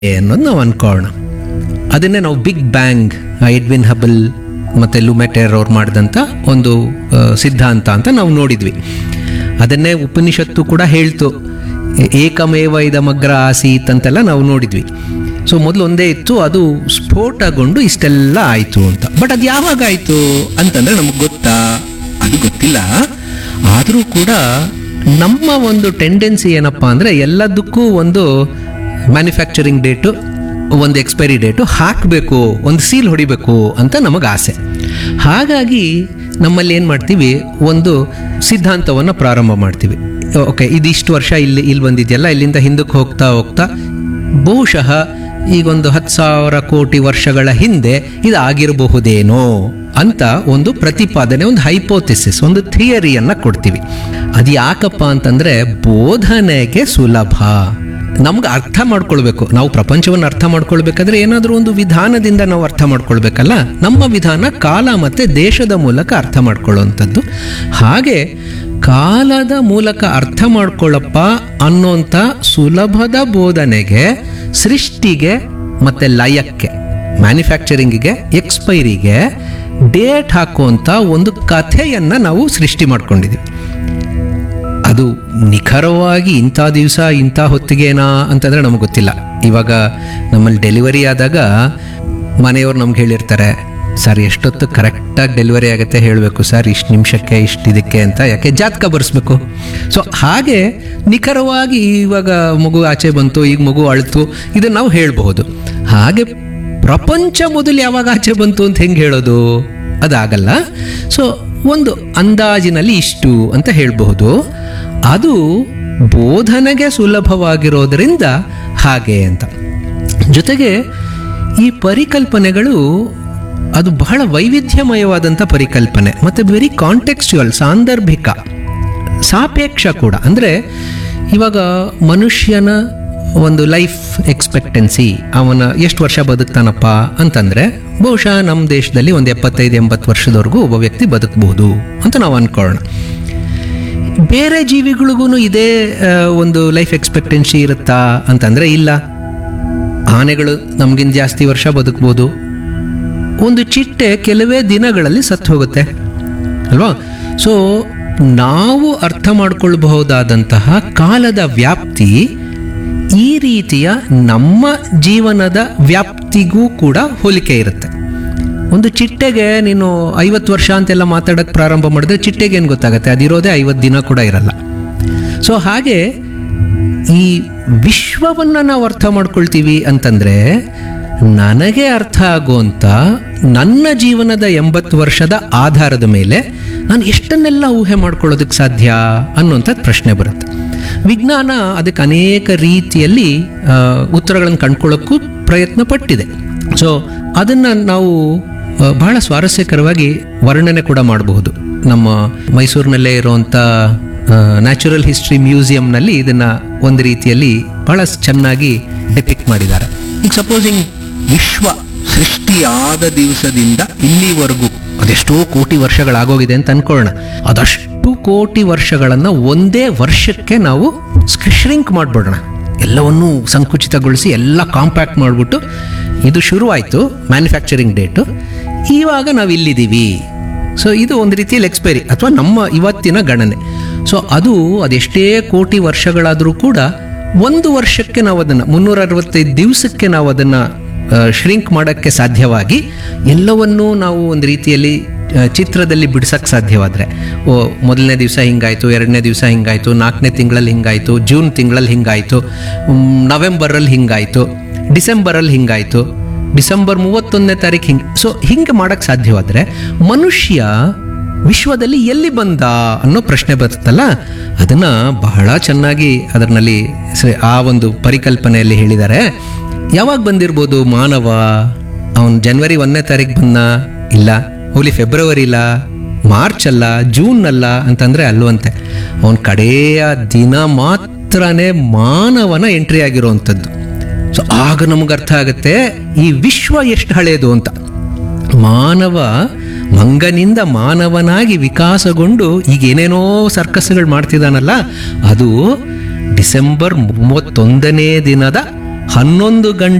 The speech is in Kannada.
ಅನ್ನೋದು ನಾವು ಅನ್ಕೊಳ್ಳೋಣ ಅದನ್ನೇ ನಾವು ಬಿಗ್ ಬ್ಯಾಂಗ್ ಎಡ್ವಿನ್ ಹಬಲ್ ಮತ್ತು ಲುಮೆಟೆರ್ ಅವ್ರು ಮಾಡಿದಂಥ ಒಂದು ಆ, ಸಿದ್ಧಾಂತ ಅಂತ ನಾವು ನೋಡಿದ್ವಿ ಅದನ್ನೇ ಉಪನಿಷತ್ತು ಕೂಡ ಹೇಳ್ತು ಏ- ಏಕಮೇವ ಇದಮಗ್ರ ಆಸೀತ್ ಅಂತೆಲ್ಲ ನಾವು ನೋಡಿದ್ವಿ ಸೊ ಮೊದಲು ಒಂದೇ ಇತ್ತು ಅದು ಸ್ಫೋಟಗೊಂಡು ಇಷ್ಟೆಲ್ಲ ಆಯಿತು ಅಂತ ಬಟ್ ಅದು ಯಾವಾಗ ಆಯಿತು ಅಂತಂದರೆ ನಮಗೆ ಗೊತ್ತಾ ಅದು ಗೊತ್ತಿಲ್ಲ ಆದರೂ ಕೂಡ ನಮ್ಮ ಒಂದು ಟೆಂಡೆನ್ಸಿ ಏನಪ್ಪ ಅಂದರೆ ಎಲ್ಲದಕ್ಕೂ ಒಂದು ಮ್ಯಾನುಫ್ಯಾಕ್ಚರಿಂಗ್ ಡೇಟು ಒಂದು ಎಕ್ಸ್ಪೈರಿ ಡೇಟು ಹಾಕಬೇಕು ಒಂದು ಸೀಲ್ ಹೊಡಿಬೇಕು ಅಂತ ನಮಗೆ ಆಸೆ ಹಾಗಾಗಿ ನಮ್ಮಲ್ಲಿ ಏನು ಮಾಡ್ತೀವಿ ಒಂದು ಸಿದ್ಧಾಂತವನ್ನು ಪ್ರಾರಂಭ ಮಾಡ್ತೀವಿ ಓಕೆ ಇದಿಷ್ಟು ವರ್ಷ ಇಲ್ಲಿ ಇಲ್ಲಿ ಬಂದಿದೆಯಲ್ಲ ಇಲ್ಲಿಂದ ಹಿಂದಕ್ಕೆ ಹೋಗ್ತಾ ಹೋಗ್ತಾ ಬಹುಶಃ ಈಗೊಂದು ಹತ್ತು ಸಾವಿರ ಕೋಟಿ ವರ್ಷಗಳ ಹಿಂದೆ ಇದು ಆಗಿರಬಹುದೇನೋ ಅಂತ ಒಂದು ಪ್ರತಿಪಾದನೆ ಒಂದು ಹೈಪೋಥಿಸಿಸ್ ಒಂದು ಥಿಯರಿಯನ್ನು ಕೊಡ್ತೀವಿ ಅದು ಯಾಕಪ್ಪ ಅಂತಂದರೆ ಬೋಧನೆಗೆ ಸುಲಭ ನಮ್ಗೆ ಅರ್ಥ ಮಾಡ್ಕೊಳ್ಬೇಕು ನಾವು ಪ್ರಪಂಚವನ್ನು ಅರ್ಥ ಮಾಡ್ಕೊಳ್ಬೇಕಾದ್ರೆ ಏನಾದರೂ ಒಂದು ವಿಧಾನದಿಂದ ನಾವು ಅರ್ಥ ಮಾಡ್ಕೊಳ್ಬೇಕಲ್ಲ ನಮ್ಮ ವಿಧಾನ ಕಾಲ ಮತ್ತು ದೇಶದ ಮೂಲಕ ಅರ್ಥ ಮಾಡ್ಕೊಳ್ಳುವಂಥದ್ದು ಹಾಗೆ ಕಾಲದ ಮೂಲಕ ಅರ್ಥ ಮಾಡ್ಕೊಳ್ಳಪ್ಪ ಅನ್ನೋಂಥ ಸುಲಭದ ಬೋಧನೆಗೆ ಸೃಷ್ಟಿಗೆ ಮತ್ತು ಲಯಕ್ಕೆ ಮ್ಯಾನುಫ್ಯಾಕ್ಚರಿಂಗಿಗೆ ಎಕ್ಸ್ಪೈರಿಗೆ ಡೇಟ್ ಹಾಕುವಂಥ ಒಂದು ಕಥೆಯನ್ನು ನಾವು ಸೃಷ್ಟಿ ಮಾಡ್ಕೊಂಡಿದ್ದೀವಿ ಅದು ನಿಖರವಾಗಿ ಇಂಥ ದಿವಸ ಇಂಥ ಹೊತ್ತಿಗೆನಾ ಅಂತಂದರೆ ನಮಗೆ ಗೊತ್ತಿಲ್ಲ ಇವಾಗ ನಮ್ಮಲ್ಲಿ ಡೆಲಿವರಿ ಆದಾಗ ಮನೆಯವ್ರು ನಮ್ಗೆ ಹೇಳಿರ್ತಾರೆ ಸರ್ ಎಷ್ಟೊತ್ತು ಕರೆಕ್ಟಾಗಿ ಡೆಲಿವರಿ ಆಗುತ್ತೆ ಹೇಳಬೇಕು ಸರ್ ಇಷ್ಟು ನಿಮಿಷಕ್ಕೆ ಇಷ್ಟು ಇದಕ್ಕೆ ಅಂತ ಯಾಕೆ ಜಾತಕ ಬರೆಸ್ಬೇಕು ಸೊ ಹಾಗೆ ನಿಖರವಾಗಿ ಇವಾಗ ಮಗು ಆಚೆ ಬಂತು ಈಗ ಮಗು ಅಳ್ತು ಇದನ್ನು ನಾವು ಹೇಳಬಹುದು ಹಾಗೆ ಪ್ರಪಂಚ ಮೊದಲು ಯಾವಾಗ ಆಚೆ ಬಂತು ಅಂತ ಹೆಂಗೆ ಹೇಳೋದು ಅದಾಗಲ್ಲ ಸೊ ಒಂದು ಅಂದಾಜಿನಲ್ಲಿ ಇಷ್ಟು ಅಂತ ಹೇಳಬಹುದು ಅದು ಬೋಧನೆಗೆ ಸುಲಭವಾಗಿರೋದ್ರಿಂದ ಹಾಗೆ ಅಂತ ಜೊತೆಗೆ ಈ ಪರಿಕಲ್ಪನೆಗಳು ಅದು ಬಹಳ ವೈವಿಧ್ಯಮಯವಾದಂಥ ಪರಿಕಲ್ಪನೆ ಮತ್ತು ವೆರಿ ಕಾಂಟೆಕ್ಸ್ಚುಯಲ್ ಸಾಂದರ್ಭಿಕ ಸಾಪೇಕ್ಷ ಕೂಡ ಅಂದರೆ ಇವಾಗ ಮನುಷ್ಯನ ಒಂದು ಲೈಫ್ ಎಕ್ಸ್ಪೆಕ್ಟೆನ್ಸಿ ಅವನ ಎಷ್ಟು ವರ್ಷ ಬದುಕ್ತಾನಪ್ಪ ಅಂತಂದರೆ ಬಹುಶಃ ನಮ್ಮ ದೇಶದಲ್ಲಿ ಒಂದು ಎಪ್ಪತ್ತೈದು ಎಂಬತ್ತು ವರ್ಷದವರೆಗೂ ಒಬ್ಬ ವ್ಯಕ್ತಿ ಬದುಕಬಹುದು ಅಂತ ನಾವು ಅಂದ್ಕೊಳ್ಳೋಣ ಬೇರೆ ಜೀವಿಗಳಿಗೂ ಇದೇ ಆ, ಒಂದು ಲೈಫ್ ಎಕ್ಸ್ಪೆಕ್ಟೆನ್ಸಿ ಇರುತ್ತಾ ಅಂತಂದರೆ ಇಲ್ಲ ಆನೆಗಳು ನಮಗಿಂತ ಜಾಸ್ತಿ ವರ್ಷ ಬದುಕ್ಬೋದು ಒಂದು ಚಿಟ್ಟೆ ಕೆಲವೇ ದಿನಗಳಲ್ಲಿ ಸತ್ತು ಹೋಗುತ್ತೆ ಅಲ್ವಾ ಸೊ ನಾವು ಅರ್ಥ ಮಾಡ್ಕೊಳ್ಬಹುದಾದಂತಹ ಕಾಲದ ವ್ಯಾಪ್ತಿ ಈ ರೀತಿಯ ನಮ್ಮ ಜೀವನದ ವ್ಯಾಪ್ತಿಗೂ ಕೂಡ ಹೋಲಿಕೆ ಇರುತ್ತೆ ಒಂದು ಚಿಟ್ಟೆಗೆ ನೀನು ಐವತ್ತು ವರ್ಷ ಅಂತೆಲ್ಲ ಮಾತಾಡೋಕ್ಕೆ ಪ್ರಾರಂಭ ಮಾಡಿದ್ರೆ ಚಿಟ್ಟೆಗೆ ಏನು ಗೊತ್ತಾಗುತ್ತೆ ಅದಿರೋದೇ ಐವತ್ತು ದಿನ ಕೂಡ ಇರಲ್ಲ ಸೊ ಹಾಗೆ ಈ ವಿಶ್ವವನ್ನು ನಾವು ಅರ್ಥ ಮಾಡ್ಕೊಳ್ತೀವಿ ಅಂತಂದರೆ ನನಗೆ ಅರ್ಥ ಆಗುವಂಥ ನನ್ನ ಜೀವನದ ಎಂಬತ್ತು ವರ್ಷದ ಆಧಾರದ ಮೇಲೆ ನಾನು ಎಷ್ಟನ್ನೆಲ್ಲ ಊಹೆ ಮಾಡ್ಕೊಳ್ಳೋದಕ್ಕೆ ಸಾಧ್ಯ ಅನ್ನುವಂಥದ್ದು ಪ್ರಶ್ನೆ ಬರುತ್ತೆ ವಿಜ್ಞಾನ ಅದಕ್ಕೆ ಅನೇಕ ರೀತಿಯಲ್ಲಿ ಆ, ಉತ್ತರಗಳನ್ನು ಕಂಡ್ಕೊಳ್ಳೋಕ್ಕೂ ಪ್ರಯತ್ನ ಪಟ್ಟಿದೆ ಸೊ ಅದನ್ನು ನಾವು ಆ, ಬಹಳ ಸ್ವಾರಸ್ಯಕರವಾಗಿ ವರ್ಣನೆ ಕೂಡ ಮಾಡಬಹುದು ನಮ್ಮ ಮೈಸೂರಿನಲ್ಲೇ ಇರುವಂಥ ನ್ಯಾಚುರಲ್ ಹಿಸ್ಟ್ರಿ ಮ್ಯೂಸಿಯಂನಲ್ಲಿ ಇದನ್ನು ಒಂದು ರೀತಿಯಲ್ಲಿ ಬಹಳ ಚೆನ್ನಾಗಿ ಡಿಪಿಕ್ಟ್ ಮಾಡಿದ್ದಾರೆ ಈಗ ಸಪೋಸಿಂಗ್ ವಿಶ್ವ ಸೃಷ್ಟಿಯಾದ ದಿವಸದಿಂದ ಇಲ್ಲಿವರೆಗೂ ಅದೆಷ್ಟೋ ಕೋಟಿ ವರ್ಷಗಳಾಗೋಗಿದೆ ಅಂತ ಅನ್ಕೊಳ್ಳೋಣ ಅದಷ್ಟು ಕೋಟಿ ವರ್ಷಗಳನ್ನು ಒಂದೇ ವರ್ಷಕ್ಕೆ ನಾವು ಶ್ರಿಂಕ್ ಮಾಡಿಬಿಡೋಣ ಎಲ್ಲವನ್ನೂ ಸಂಕುಚಿತಗೊಳಿಸಿ ಎಲ್ಲ ಕಾಂಪ್ಯಾಕ್ಟ್ ಮಾಡಿಬಿಟ್ಟು ಇದು ಶುರುವಾಯಿತು ಮ್ಯಾನುಫ್ಯಾಕ್ಚರಿಂಗ್ ಡೇಟು ಇವಾಗ ನಾವು ಇಲ್ಲಿದ್ದೀವಿ ಸೊ ಇದು ಒಂದು ರೀತಿಯಲ್ಲಿ ಎಕ್ಸ್ಪೈರಿ ಅಥವಾ ನಮ್ಮ ಇವತ್ತಿನ ಗಣನೆ ಸೊ ಅದು ಅದೆಷ್ಟೇ ಕೋಟಿ ವರ್ಷಗಳಾದರೂ ಕೂಡ ಒಂದು ವರ್ಷಕ್ಕೆ ನಾವು ಅದನ್ನು ಮುನ್ನೂರ ಅರವತ್ತೈದು ದಿವಸಕ್ಕೆ ನಾವು ಅದನ್ನು ಶ್ರಿಂಕ್ ಮಾಡೋಕ್ಕೆ ಸಾಧ್ಯವಾಗಿ ಎಲ್ಲವನ್ನೂ ನಾವು ಒಂದು ರೀತಿಯಲ್ಲಿ ಆ, ಚಿತ್ರದಲ್ಲಿ ಬಿಡ್ಸಕ್ಕೆ ಸಾಧ್ಯವಾದರೆ ಓ ಮೊದಲನೇ ದಿವಸ ಹಿಂಗಾಯಿತು ಎರಡನೇ ದಿವಸ ಹಿಂಗಾಯಿತು ನಾಲ್ಕನೇ ತಿಂಗಳಲ್ಲಿ ಹಿಂಗಾಯಿತು ಜೂನ್ ತಿಂಗಳಲ್ಲಿ ಹಿಂಗಾಯಿತು ನವೆಂಬರಲ್ಲಿ ಹಿಂಗಾಯಿತು ಡಿಸೆಂಬರಲ್ಲಿ ಹಿಂಗಾಯಿತು ಡಿಸೆಂಬರ್ ಮೂವತ್ತೊಂದನೇ ತಾರೀಕು ಹಿಂಗೆ ಸೊ ಹಿಂಗೆ ಮಾಡೋಕ್ಕೆ ಸಾಧ್ಯವಾದರೆ ಮನುಷ್ಯ ವಿಶ್ವದಲ್ಲಿ ಎಲ್ಲಿ ಬಂದ ಅನ್ನೋ ಪ್ರಶ್ನೆ ಬರುತ್ತಲ್ಲ ಅದನ್ನು ಬಹಳ ಚೆನ್ನಾಗಿ ಅದರಲ್ಲಿ ಸ- ಆ ಒಂದು ಪರಿಕಲ್ಪನೆಯಲ್ಲಿ ಹೇಳಿದ್ದಾರೆ ಯಾವಾಗ ಬಂದಿರ್ಬೋದು ಮಾನವ ಅವನು ಜನವರಿ ಒಂದನೇ ತಾರೀಕು ಬಂದ ಇಲ್ಲ ಹೋಲಿ ಫೆಬ್ರವರಿ ಇಲ್ಲ ಮಾರ್ಚ್ ಅಲ್ಲ ಜೂನ್ ಅಲ್ಲ ಅಂತಂದರೆ ಅಲ್ವಂತೆ ಅವನ ಕಡೆಯ ದಿನ ಮಾತ್ರನೇ ಮಾನವನ ಎಂಟ್ರಿ ಆಗಿರುವಂಥದ್ದು ಸೊ ಆಗ ನಮಗೆ ಅರ್ಥ ಆಗುತ್ತೆ ಈ ವಿಶ್ವ ಎಷ್ಟು ಹಳೆಯದು ಅಂತ ಮಾನವ ಮಂಗನಿಂದ ಮಾನವನಾಗಿ ವಿಕಾಸಗೊಂಡು ಈಗ ಏನೇನೋ ಸರ್ಕಸ್ಗಳು ಮಾಡ್ತಿದ್ದಾನಲ್ಲ ಅದು ಡಿಸೆಂಬರ್ ಮೂವತ್ತೊಂದನೇ ದಿನದ ಹನ್ನೊಂದು ಗಂಟೆ